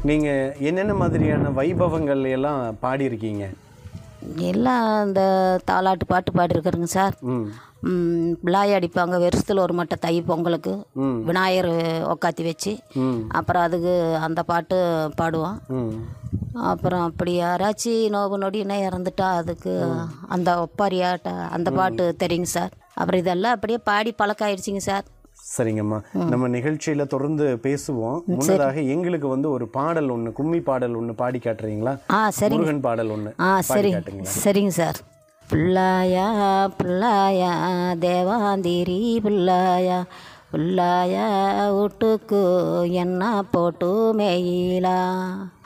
நீங்கள் என்னென்ன மாதிரியான வைபவங்கள் எல்லாம் பாடியிருக்கீங்க எல்லாம் இந்த தாலாட்டு பாட்டு பாடிருக்கிறேங்க சார் ம் ம், விழாய் அடிப்பாங்க வருஷத்தில் ஒரு மட்டை தை பொங்கலுக்கு ம். விநாயகர் உக்காத்தி வச்சு ம் அப்புறம் அதுக்கு அந்த பாட்டு பாடுவோம் ம் அப்புறம் அப்படி யாராச்சும் நோவு நொடினா இறந்துட்டா அதுக்கு அந்த ஒப்பாரியாட்ட அந்த பாட்டு தெரியுங்க சார் அப்புறம் இதெல்லாம் அப்படியே பாடி பழக்கம் ஆயிடுச்சிங்க சார் சரிங்கம்மா நம்ம நிகழ்ச்சியில் தொடர்ந்து பேசுவோம் முன்னதாக எங்களுக்கு வந்து ஒரு பாடல் ஒன்று கும்மி பாடல் ஒன்று பாடி காட்டுறீங்களா ஆ சரிங்க முருகன் பாடல் ஒன்று ஆ பாடி சரி காட்டுங்களா சரிங்க சார் புள்ளாயா புள்ளாயா தேவாந்திரி புள்ளாயா புள்ளாயா வீட்டுக்கு என்ன போட்டு மேயிலா